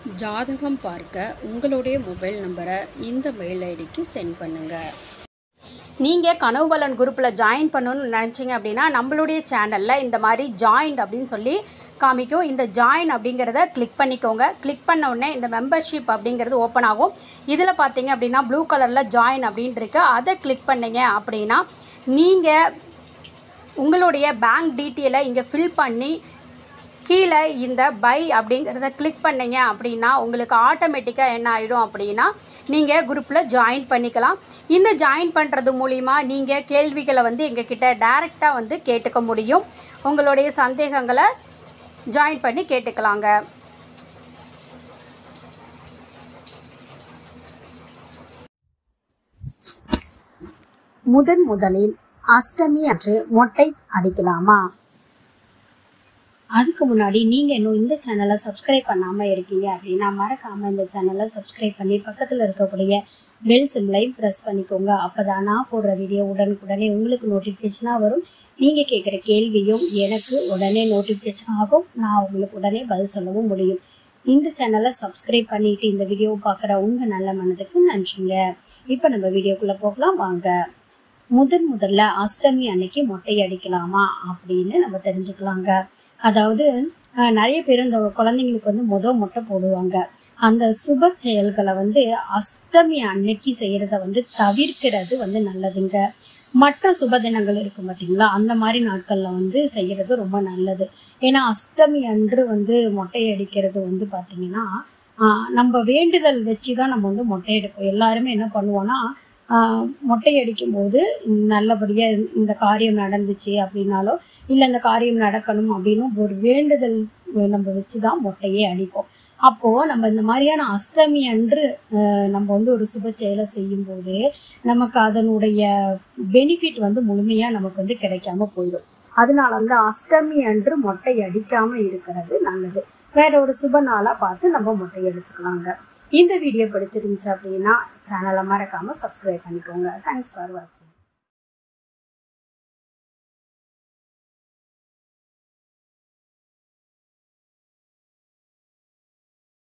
ஜாதகம் பார்க்க உங்களுடைய மொபைல் நம்பரை இந்த மெயில் ஐடிக்கு சென்ட் பண்ணுங்கள் நீங்கள் கனவுபலன் குரூப்பில் ஜாயின் பண்ணணும்னு நினச்சிங்க அப்படின்னா நம்மளுடைய சேனலில் இந்த மாதிரி ஜாயின் அப்படின்னு சொல்லி காமிக்கும் இந்த ஜாயின் அப்படிங்கிறத கிளிக் பண்ணிக்கோங்க கிளிக் பண்ண உடனே இந்த மெம்பர்ஷிப் அப்படிங்கிறது ஓப்பன் ஆகும் இதில் பார்த்தீங்க அப்படின்னா ப்ளூ கலரில் ஜாயின் அப்படின்ட்டு இருக்கு அதை கிளிக் பண்ணீங்க அப்படின்னா நீங்கள் உங்களுடைய பேங்க் டீட்டெயிலை இங்கே ஃபில் பண்ணி கீழே இந்த பை அப்படிங்கிறத கிளிக் பண்ணீங்க அப்படின்னா உங்களுக்கு ஆட்டோமேட்டிக்காக என்ன ஆகிடும் அப்படின்னா நீங்கள் குரூப்பில் ஜாயின் பண்ணிக்கலாம் இந்த ஜாயின் பண்ணுறது மூலிமா நீங்கள் கேள்விகளை வந்து எங்ககிட்ட டைரெக்டாக வந்து கேட்டுக்க முடியும் உங்களுடைய சந்தேகங்களை ஜாயின் பண்ணி கேட்டுக்கலாங்க முதன் முதலில் அஷ்டமி அன்று மொட்டை அடிக்கலாமா அதுக்கு முன்னாடி நீங்கள் இன்னும் இந்த சேனலை சப்ஸ்கிரைப் பண்ணாமல் இருக்கீங்க அப்படின்னா மறக்காமல் இந்த சேனலை சப்ஸ்கிரைப் பண்ணி பக்கத்தில் இருக்கக்கூடிய பெல் சிம்லையும் ப்ரெஸ் பண்ணிக்கோங்க அப்போ தான் நான் போடுற வீடியோ உடனுக்குடனே உங்களுக்கு நோட்டிஃபிகேஷனாக வரும் நீங்கள் கேட்குற கேள்வியும் எனக்கு உடனே நோட்டிஃபிகேஷன் ஆகும் நான் உங்களுக்கு உடனே பதில் சொல்லவும் முடியும் இந்த சேனலை சப்ஸ்கிரைப் பண்ணிட்டு இந்த வீடியோவை பார்க்குற உங்கள் நல்ல மனதுக்கு நன்றிங்க இப்போ நம்ம வீடியோக்குள்ளே போகலாம் வாங்க முதன் முதல்ல அஷ்டமி அன்னைக்கு மொட்டை அடிக்கலாமா அப்படின்னு நம்ம தெரிஞ்சுக்கலாங்க அதாவது அஹ், நிறைய பேர் இந்த குழந்தைங்களுக்கு வந்து முத மொட்டை போடுவாங்க அந்த சுப செயல்களை வந்து அஷ்டமி அன்னைக்கு செய்யறத வந்து தவிர்க்கிறது வந்து நல்லதுங்க மற்ற சுப தினங்கள் இருக்கும் பார்த்தீங்களா அந்த மாதிரி நாட்களில் வந்து செய்யறது ரொம்ப நல்லது ஏன்னா அஷ்டமி அன்று வந்து மொட்டை அடிக்கிறது வந்து பார்த்தீங்கன்னா ஆஹ், நம்ம வேண்டுதல் வச்சு தான் நம்ம வந்து மொட்டை எடுப்போம் எல்லாருமே என்ன பண்ணுவோம்னா ஆஹ், மொட்டை அடிக்கும்போது நல்லபடியாக இந்த காரியம் நடந்துச்சு அப்படின்னாலோ இல்லை இந்த காரியம் நடக்கணும் அப்படின்னு ஒரு வேண்டுதல் நம்ம வச்சு தான் மொட்டையே அடிப்போம் அப்போது நம்ம இந்த மாதிரியான அஷ்டமி அன்று ஆஹ், நம்ம வந்து ஒரு சுப செயலை செய்யும்போது நமக்கு அதனுடைய பெனிஃபிட் வந்து முழுமையாக நமக்கு வந்து கிடைக்காம போயிடும் அதனால வந்து அஷ்டமி அன்று மொட்டை அடிக்காமல் இருக்கிறது நல்லது வேற ஒரு சுப நாளாக பார்த்து நம்ம மொட்டை அடிச்சுக்கலாங்க இந்த வீடியோ பிடிச்சிருந்துச்சு அப்படின்னா சேனலை மறக்காமல் சப்ஸ்கிரைப் பண்ணிக்கோங்க தேங்க்ஸ் ஃபார் வாட்சிங்